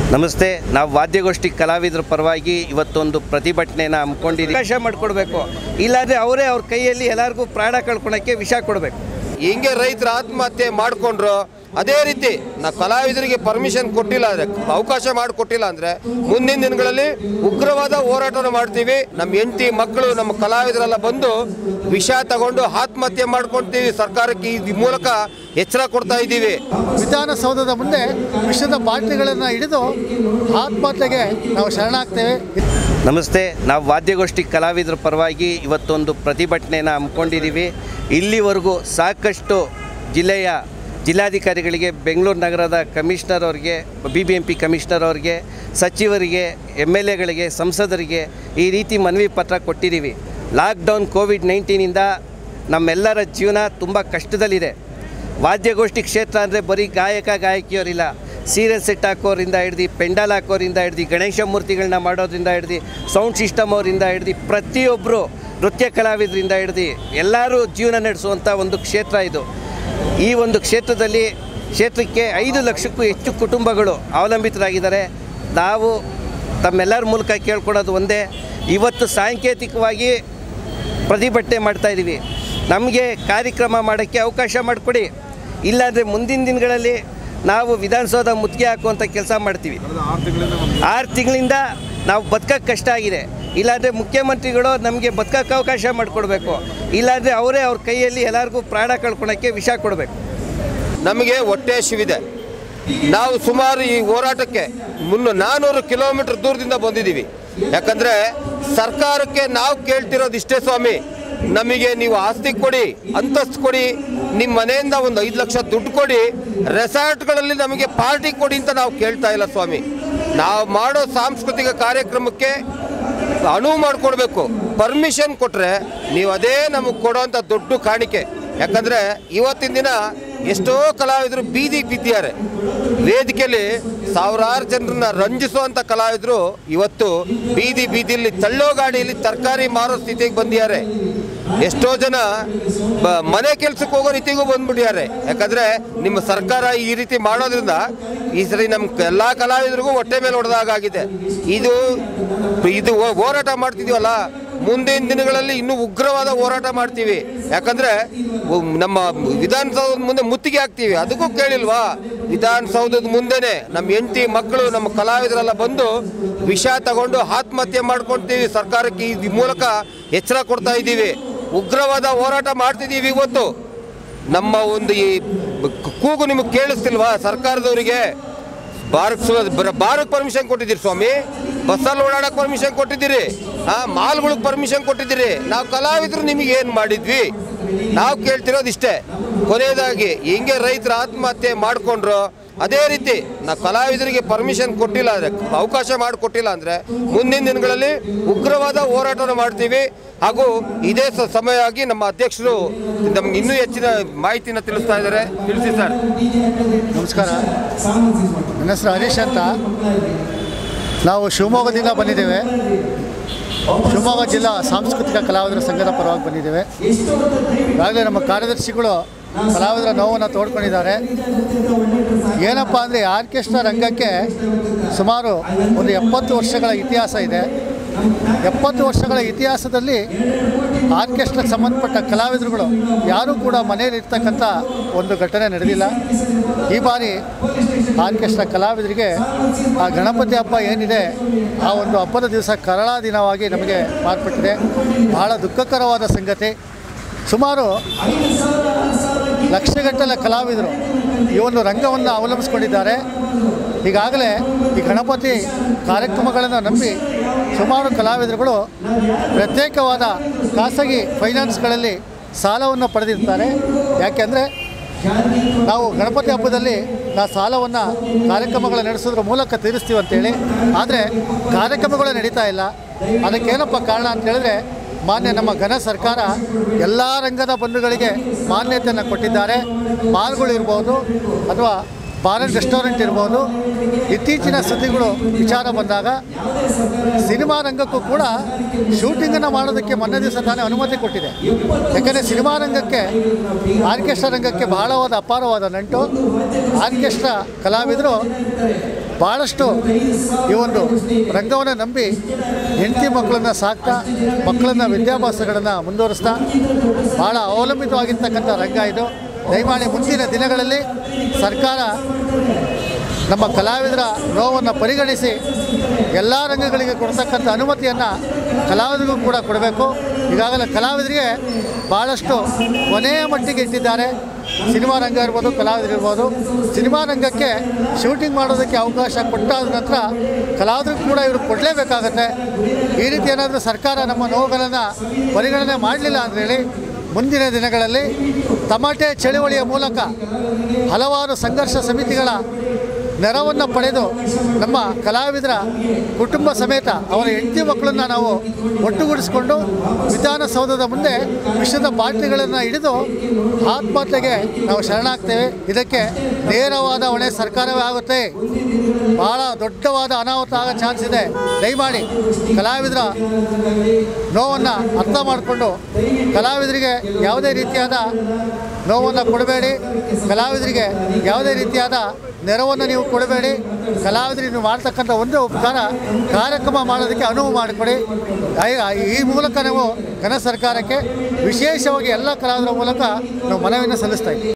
ನಮಸ್ತೆ ನಾವು ವಾದ್ಯಗೋಷ್ಠಿ ಕಲಾವಿದರ ಪರವಾಗಿ ಇವತ್ತೊಂದು ಪ್ರತಿಭಟನೆನ ಹಮ್ಮಿಕೊಂಡಿದ್ದೀವಿ ಅವಕಾಶ ಮಾಡಿಕೊಡ್ಬೇಕು ಇಲ್ಲಾಂದರೆ ಅವರೇ ಅವ್ರ ಕೈಯಲ್ಲಿ ಎಲ್ಲರಿಗೂ ಪ್ರಾಣ ಕಳ್ಕೊಳಕ್ಕೆ ವಿಷ ಕೊಡಬೇಕು ಹಿಂಗೆ ರೈತರು ಆತ್ಮಹತ್ಯೆ ಮಾಡಿಕೊಂಡ್ರು ಅದೇ ರೀತಿ ನಾವು ಕಲಾವಿದರಿಗೆ ಪರ್ಮಿಷನ್ ಕೊಟ್ಟಿಲ್ಲ ಅಂದರೆ ಅವಕಾಶ ಮಾಡಿಕೊಟ್ಟಿಲ್ಲ ಅಂದರೆ ಮುಂದಿನ ದಿನಗಳಲ್ಲಿ ಉಗ್ರವಾದ ಹೋರಾಟನ ಮಾಡ್ತೀವಿ ನಮ್ಮ ಹೆಂಡತಿ ಮಕ್ಕಳು ನಮ್ಮ ಕಲಾವಿದರೆಲ್ಲ ಬಂದು ವಿಷ ತಗೊಂಡು ಆತ್ಮಹತ್ಯೆ ಮಾಡ್ಕೊಳ್ತೀವಿ ಸರ್ಕಾರಕ್ಕೆ ಈ ಮೂಲಕ ಎಚ್ಚರ ಕೊಡ್ತಾ ಇದ್ದೀವಿ ವಿಧಾನಸೌಧದ ಮುಂದೆ ವಿಷದ ಬಾಟ್ಲಿಗಳನ್ನು ಹಿಡಿದು ಆತ್ಮಹತ್ಯೆಗೆ ನಾವು ಶರಣಾಗ್ತೇವೆ ನಮಸ್ತೆ ನಾವು ವಾದ್ಯಗೋಷ್ಠಿ ಕಲಾವಿದರ ಪರವಾಗಿ ಇವತ್ತೊಂದು ಪ್ರತಿಭಟನೆನ ಹಮ್ಮಿಕೊಂಡಿದ್ದೀವಿ ಇಲ್ಲಿವರೆಗೂ ಸಾಕಷ್ಟು ಜಿಲ್ಲೆಯ ಜಿಲ್ಲಾಧಿಕಾರಿಗಳಿಗೆ ಬೆಂಗಳೂರು ನಗರದ ಕಮಿಷನರ್ ಅವ್ರಿಗೆ B B M P commissioner ಅವ್ರಿಗೆ ಸಚಿವರಿಗೆ ಎಮ್ ಎಲ್ ಎಗಳಿಗೆ ಸಂಸದರಿಗೆ ಈ ರೀತಿ ಮನವಿ ಪತ್ರ ಕೊಟ್ಟಿದ್ದೀವಿ ಲಾಕ್ಡೌನ್ ಕೋವಿಡ್ ನೈನ್ಟೀನಿಂದ ನಮ್ಮೆಲ್ಲರ ಜೀವನ ತುಂಬ ಕಷ್ಟದಲ್ಲಿದೆ ವಾದ್ಯಗೋಷ್ಠಿ ಕ್ಷೇತ್ರ ಅಂದರೆ ಬರೀ ಗಾಯಕ ಗಾಯಕಿಯರಿಲ್ಲ ಸೀರಿಯಲ್ ಸೆಟ್ ಹಾಕೋರಿಂದ ಹಿಡ್ದು ಪೆಂಡಾಲ್ ಹಾಕೋರಿಂದ ಹಿಡ್ದು ಗಣೇಶ ಮೂರ್ತಿಗಳನ್ನ ಮಾಡೋದ್ರಿಂದ ಹಿಡ್ದು ಸೌಂಡ್ ಸಿಸ್ಟಮ್ ಅವರಿಂದ ಹಿಡ್ದು ಪ್ರತಿಯೊಬ್ಬರು ನೃತ್ಯ ಕಲಾವಿದರಿಂದ ಹಿಡ್ದು ಎಲ್ಲರೂ ಜೀವನ ನಡೆಸುವಂಥ ಒಂದು ಕ್ಷೇತ್ರ ಇದು ಈ ಒಂದು ಕ್ಷೇತ್ರದಲ್ಲಿ ಕ್ಷೇತ್ರಕ್ಕೆ ಐದು ಲಕ್ಷಕ್ಕೂ ಹೆಚ್ಚು ಕುಟುಂಬಗಳು ಅವಲಂಬಿತರಾಗಿದ್ದಾರೆ ನಾವು ತಮ್ಮೆಲ್ಲರ ಮೂಲಕ ಕೇಳ್ಕೊಳೋದು ಒಂದೇ ಇವತ್ತು ಸಾಂಕೇತಿಕವಾಗಿ ಪ್ರತಿಭಟನೆ ಮಾಡ್ತಾ ಇದ್ದೀವಿ ನಮಗೆ ಕಾರ್ಯಕ್ರಮ ಮಾಡೋಕ್ಕೆ ಅವಕಾಶ ಮಾಡಿಕೊಡಿ ಇಲ್ಲಾಂದರೆ ಮುಂದಿನ ದಿನಗಳಲ್ಲಿ ನಾವು ವಿಧಾನಸೌಧ ಮುತ್ತಿಗೆ ಹಾಕುವಂಥ ಕೆಲಸ ಮಾಡ್ತೀವಿ ಆರು ತಿಂಗಳಿಂದ ನಾವು ಬದುಕಕ್ಕೆ ಕಷ್ಟ ಆಗಿದೆ ಇಲ್ಲಾಂದರೆ ಮುಖ್ಯಮಂತ್ರಿಗಳು ನಮಗೆ ಬದುಕಕ್ಕೆ ಅವಕಾಶ ಮಾಡಿಕೊಡ್ಬೇಕು ಇಲ್ಲಾಂದರೆ ಅವರೇ ಅವ್ರ ಕೈಯಲ್ಲಿ ಎಲ್ಲರಿಗೂ ಪ್ರಾಣ ಕಳ್ಕೊಳಕ್ಕೆ ವಿಷ ಕೊಡಬೇಕು ನಮಗೆ ಹೊಟ್ಟೆ ಹಸಿವಿದೆ ನಾವು ಸುಮಾರು ಈ ಹೋರಾಟಕ್ಕೆ ಮುನ್ನ ನಾನ್ನೂರು ಕಿಲೋಮೀಟರ್ ದೂರದಿಂದ ಬಂದಿದ್ದೀವಿ ಯಾಕಂದರೆ ಸರ್ಕಾರಕ್ಕೆ ನಾವು ಕೇಳ್ತಿರೋದು ಇಷ್ಟೇ ಸ್ವಾಮಿ ನಮಗೆ ನೀವು ಆಸ್ತಿ ಕೊಡಿ ಅಂತಸ್ತು ಕೊಡಿ ನಿಮ್ಮ ಮನೆಯಿಂದ ಒಂದು ಐದು ಲಕ್ಷ ದುಡ್ಡು ಕೊಡಿ ರೆಸಾರ್ಟ್ಗಳಲ್ಲಿ ನಮಗೆ ಪಾರ್ಟಿ ಕೊಡಿ ಅಂತ ನಾವು ಕೇಳ್ತಾ ಇಲ್ಲ ಸ್ವಾಮಿ ನಾವು ಮಾಡೋ ಸಾಂಸ್ಕೃತಿಕ ಕಾರ್ಯಕ್ರಮಕ್ಕೆ ಅನುವು ಮಾಡಿಕೊಡ್ಬೇಕು ಪರ್ಮಿಷನ್ ಕೊಟ್ಟರೆ ನೀವು ಅದೇ ನಮಗೆ ಕೊಡೋವಂಥ ದೊಡ್ಡ ಕಾಣಿಕೆ ಯಾಕಂದರೆ ಇವತ್ತಿನ ದಿನ ಎಷ್ಟೋ ಕಲಾವಿದರು ಬೀದಿಗೆ ಬಿದ್ದಿದ್ದಾರೆ ವೇದಿಕೆಯಲ್ಲಿ ಸಾವಿರಾರು ಜನರನ್ನ ರಂಜಿಸುವಂಥ ಕಲಾವಿದರು ಇವತ್ತು ಬೀದಿ ಬೀದಿಯಲ್ಲಿ ತಳ್ಳೋ ಗಾಡಿಯಲ್ಲಿ ತರಕಾರಿ ಮಾರೋ ಸ್ಥಿತಿಗೆ ಬಂದಿದ್ದಾರೆ ಎಷ್ಟೋ ಜನ ಬ- ಮನೆ ಕೆಲ್ಸಕ್ಕೆ ಹೋಗೋ ರೀತಿಗೂ ಬಂದ್ಬಿಟ್ಟಿದ್ದಾರೆ ಯಾಕಂದ್ರೆ ನಿಮ್ಮ ಸರ್ಕಾರ ಈ ರೀತಿ ಮಾಡೋದ್ರಿಂದ ಈ ಸರಿ ನಮ್ಮ ಎಲ್ಲ ಕಲಾವಿದರಿಗೂ ಹೊಟ್ಟೆ ಮೇಲೆ ಹೊಡೆದಾಗಿದೆ ಇದು ಇದು ಹೋ- ಹೋರಾಟ ಮಾಡ್ತಿದೀವಲ್ಲ ಮುಂದಿನ ದಿನಗಳಲ್ಲಿ ಇನ್ನೂ ಉಗ್ರವಾದ ಹೋರಾಟ ಮಾಡ್ತೀವಿ ಯಾಕಂದ್ರೆ ಉ- ನಮ್ಮ ವಿಧಾನಸೌಧದ ಮುಂದೆ ಮುತ್ತಿಗೆ ಹಾಕ್ತೀವಿ ಅದಕ್ಕೂ ಕೇಳಿಲ್ವಾ ವಿಧಾನಸೌಧದ ಮುಂದೆನೆ ನಮ್ಮ ಹೆಂಡತಿ ಮಕ್ಕಳು ನಮ್ಮ ಕಲಾವಿದರೆಲ್ಲ ಬಂದು ವಿಷ ತಗೊಂಡು ಆತ್ಮಹತ್ಯೆ ಮಾಡ್ಕೊಳ್ತೀವಿ ಸರ್ಕಾರಕ್ಕೆ ಈ ಮೂಲಕ ಎಚ್ಚರ ಕೊಡ್ತಾ ಇದ್ದೀವಿ ಉಗ್ರವಾದ ಹೋರಾಟ ಮಾಡ್ತಿದ್ದೀವಿ ಇವತ್ತು ನಮ್ಮ ಒಂದು ಈ ಕೂಗು ನಿಮಗೆ ಕೇಳಿಸ್ತಿಲ್ವಾ ಸರ್ಕಾರದವರಿಗೆ ಬಾರಕ್ ಬಾರಕ್ ಪರ್ಮಿಷನ್ ಕೊಟ್ಟಿದ್ದೀರಿ ಸ್ವಾಮಿ ಬಸ್ಸಲ್ಲಿ ಓಡಾಡಕ್ ಪರ್ಮಿಷನ್ ಕೊಟ್ಟಿದ್ದೀರಿ ಆ ಮಾಲ್ಗಳಿಗೆ ಪರ್ಮಿಷನ್ ಕೊಟ್ಟಿದ್ದೀರಿ ನಾವು ಕಲಾವಿದರು ನಿಮಗೆ ಏನು ಮಾಡಿದ್ವಿ ನಾವು ಕೇಳ್ತಿರೋದು ಇಷ್ಟೇ ಕೊನೆಯದಾಗಿ ಹಿಂಗೆ ರೈತರು ಆತ್ಮಹತ್ಯೆ ಮಾಡಿಕೊಂಡ್ರು ಅದೇ ರೀತಿ ನಾವು ಕಲಾವಿದರಿಗೆ ಪರ್ಮಿಷನ್ ಕೊಟ್ಟಿಲ್ಲ ಅಂದರೆ ಅವಕಾಶ ಮಾಡಿಕೊಟ್ಟಿಲ್ಲ ಅಂದರೆ ಮುಂದಿನ ದಿನಗಳಲ್ಲಿ ಉಗ್ರವಾದ ಹೋರಾಟನ ಮಾಡ್ತೀವಿ ಹಾಗೂ ಇದೇ ಸ- ಸಮಯ ಆಗಿ ನಮ್ಮ ಅಧ್ಯಕ್ಷರು ನಮ್ಗೆ ಇನ್ನೂ ಹೆಚ್ಚಿನ ಮಾಹಿತಿನ ತಿಳಿಸ್ತಾ ಇದ್ದಾರೆ ತಿಳಿಸಿ ಸರ್ ನಮಸ್ಕಾರ ನನ್ನ ಹೆಸರು ಹರೀಶ್ ಅಂತ ನಾವು ಶಿವಮೊಗ್ಗದಿಂದ ಬಂದಿದ್ದೇವೆ ಶಿವಮೊಗ್ಗ ಜಿಲ್ಲಾ ಸಾಂಸ್ಕೃತಿಕ ಕಲಾವಿದರ ಸಂಘದ ಪರವಾಗಿ ಬಂದಿದ್ದೇವೆ ಈಗಾಗಲೇ ನಮ್ಮ ಕಾರ್ಯದರ್ಶಿಗಳು ಕಲಾವಿದರ ನೋವನ್ನು ತೋಡ್ಕೊಂಡಿದ್ದಾರೆ ಏನಪ್ಪ ಅಂದರೆ ಆರ್ಕೆಸ್ಟ್ರಾ ರಂಗಕ್ಕೆ ಸುಮಾರು ಒಂದು ಎಪ್ಪತ್ತು ವರ್ಷಗಳ ಇತಿಹಾಸ ಇದೆ ಎಪ್ಪತ್ತು ವರ್ಷಗಳ ಇತಿಹಾಸದಲ್ಲಿ ಆರ್ಕೆಸ್ಟ್ರಾಗೆ ಸಂಬಂಧಪಟ್ಟ ಕಲಾವಿದರುಗಳು ಯಾರೂ ಕೂಡ ಮನೆಯಲ್ಲಿ ಇರ್ತಕ್ಕಂಥ ಒಂದು ಘಟನೆ ನಡೆದಿಲ್ಲ ಈ ಬಾರಿ ಆರ್ಕೆಸ್ಟ್ರಾ ಕಲಾವಿದರಿಗೆ ಆ ಗಣಪತಿ ಹಬ್ಬ ಏನಿದೆ ಆ ಒಂದು ಹಬ್ಬದ ದಿವಸ ಕರಾಳ ದಿನವಾಗಿ ನಮಗೆ ಮಾರ್ಪಟ್ಟಿದೆ ಬಹಳ ದುಃಖಕರವಾದ ಸಂಗತಿ ಸುಮಾರು ಲಕ್ಷಗಟ್ಟಲೆ ಕಲಾವಿದರು ಈ ಒಂದು ರಂಗವನ್ನು ಅವಲಂಬಿಸ್ಕೊಂಡಿದ್ದಾರೆ ಈಗಾಗಲೇ ಈ ಗಣಪತಿ ಕಾರ್ಯಕ್ರಮಗಳನ್ನು ನಂಬಿ ಸುಮಾರು ಕಲಾವಿದರುಗಳು ಪ್ರತ್ಯೇಕವಾದ ಖಾಸಗಿ ಫೈನಾನ್ಸ್ಗಳಲ್ಲಿ ಸಾಲವನ್ನು ಪಡೆದಿರ್ತಾರೆ ಯಾಕೆಂದರೆ ನಾವು ಗಣಪತಿ ಹಬ್ಬದಲ್ಲಿ ನಾವು ಸಾಲವನ್ನು ಕಾರ್ಯಕ್ರಮಗಳ ನಡೆಸೋದ್ರ ಮೂಲಕ ತೀರಿಸ್ತೀವಿ ಅಂತೇಳಿ ಆದರೆ ಕಾರ್ಯಕ್ರಮಗಳು ನಡೀತಾ ಇಲ್ಲ ಅದಕ್ಕೇನಪ್ಪ ಕಾರಣ ಅಂತ ಹೇಳಿದ್ರೆ ಮಾನ್ಯ ನಮ್ಮ ಘನ ಸರ್ಕಾರ ಎಲ್ಲ ರಂಗದ ಬಂಧುಗಳಿಗೆ ಮಾನ್ಯತೆಯನ್ನು ಕೊಟ್ಟಿದ್ದಾರೆ ಮಾಲ್ಗಳು ಇರ್ಬೋದು ಅಥವಾ ಬಾರ್ ಆ್ಯಂಡ್ ರೆಸ್ಟೋರೆಂಟ್ ಇರ್ಬೋದು ಇತ್ತೀಚಿನ ಸುದ್ದಿಗಳು ವಿಚಾರ ಬಂದಾಗ ಸಿನಿಮಾ ರಂಗಕ್ಕೂ ಕೂಡ ಶೂಟಿಂಗನ್ನು ಮಾಡೋದಕ್ಕೆ ಮೊನ್ನೆ ದಿವಸ ತಾನೇ ಅನುಮತಿ ಕೊಟ್ಟಿದೆ ಯಾಕಂದರೆ ಸಿನಿಮಾ ರಂಗಕ್ಕೆ ಆರ್ಕೆಸ್ಟ್ರಾ ರಂಗಕ್ಕೆ ಬಹಳವಾದ ಅಪಾರವಾದ ನಂಟು ಆರ್ಕೆಸ್ಟ್ರಾ ಕಲಾವಿದರು ಭಾಳಷ್ಟು ಈ ಒಂದು ರಂಗವನ್ನು ನಂಬಿ ಹೆಂಡತಿ ಮಕ್ಕಳನ್ನು ಸಾಕ್ತಾ ಮಕ್ಕಳನ್ನ ವಿದ್ಯಾಭ್ಯಾಸಗಳನ್ನು ಮುಂದುವರಿಸ್ತಾ ಭಾಳ ಅವಲಂಬಿತವಾಗಿರ್ತಕ್ಕಂಥ ರಂಗ ಇದು ದಯಮಾಡಿ ಮುಂದಿನ ದಿನಗಳಲ್ಲಿ ಸರ್ಕಾರ ನಮ್ಮ ಕಲಾವಿದರ ನೋವನ್ನು ಪರಿಗಣಿಸಿ ಎಲ್ಲ ರಂಗಗಳಿಗೆ ಕೊಡ್ತಕ್ಕಂಥ ಅನುಮತಿಯನ್ನು ಕಲಾವಿದರಿಗೂ ಕೂಡ ಕೊಡಬೇಕು ಈಗಾಗಲೇ ಕಲಾವಿದರಿಗೆ ಭಾಳಷ್ಟು ಕೊನೆಯ ಮಟ್ಟಿಗೆ ಇಟ್ಟಿದ್ದಾರೆ ಸಿನಿಮಾ ರಂಗ ಇರ್ಬೋದು ಕಲಾವಿದರಿರ್ಬೋದು ಸಿನಿಮಾ ರಂಗಕ್ಕೆ ಶೂಟಿಂಗ್ ಮಾಡೋದಕ್ಕೆ ಅವಕಾಶ ಕೊಟ್ಟಾದ ನಂತರ ಕಲಾವಿದರಿಗೂ ಕೂಡ ಇವರು ಕೊಡಲೇಬೇಕಾಗತ್ತೆ ಈ ರೀತಿ ಏನಾದರೂ ಸರ್ಕಾರ ನಮ್ಮ ನೋವುಗಳನ್ನು ಪರಿಗಣನೆ ಮಾಡಲಿಲ್ಲ ಅಂದೇಳಿ ಮುಂದಿನ ದಿನಗಳಲ್ಲಿ ತಮಾಟೆ ಚಳುವಳಿಯ ಮೂಲಕ ಹಲವಾರು ಸಂಘರ್ಷ ಸಮಿತಿಗಳ ನೆರವನ್ನು ಪಡೆದು ನಮ್ಮ ಕಲಾವಿದರ ಕುಟುಂಬ ಸಮೇತ ಅವರ ಹೆಂಡತಿ ಮಕ್ಕಳನ್ನು ನಾವು ಒಟ್ಟುಗೂಡಿಸಿಕೊಂಡು ವಿಧಾನಸೌಧದ ಮುಂದೆ ವಿಷದ ಬಾಟ್ಲಿಗಳನ್ನು ಹಿಡಿದು ಆತ್ಮಹತ್ಯೆಗೆ ನಾವು ಶರಣಾಗ್ತೇವೆ ಇದಕ್ಕೆ ನೇರವಾದ ಹೊಣೆ ಸರ್ಕಾರವೇ ಆಗುತ್ತೆ ಭಾಳ ದೊಡ್ಡವಾದ ಅನಾಹುತ ಆಗೋ ಚಾನ್ಸ್ ಇದೆ ದಯಮಾಡಿ ಕಲಾವಿದರ ನೋವನ್ನು ಅರ್ಥ ಮಾಡಿಕೊಂಡು ಕಲಾವಿದರಿಗೆ ಯಾವುದೇ ರೀತಿಯಾದ ನೋವನ್ನು ಕೊಡಬೇಡಿ ಕಲಾವಿದರಿಗೆ ಯಾವುದೇ ರೀತಿಯಾದ ನೆರವನ್ನು ನೀವು ಕೊಡಬೇಡಿ ಕಲಾವಿದರಿಗೆ ನೀವು ಮಾಡ್ತಕ್ಕಂಥ ಒಂದೇ ಉಪಕಾರ ಕಾರ್ಯಕ್ರಮ ಮಾಡೋದಕ್ಕೆ ಅನುವು ಮಾಡಿಕೊಡಿ ಐ- ಈ ಮೂಲಕ ನಾವು ಘನ ಸರ್ಕಾರಕ್ಕೆ ವಿಶೇಷವಾಗಿ ಎಲ್ಲ ಕಲಾವಿದರ ಮೂಲಕ ನಾವು ಮನವಿಯನ್ನು ಸಲ್ಲಿಸ್ತಾ ಇದ್ದೀವಿ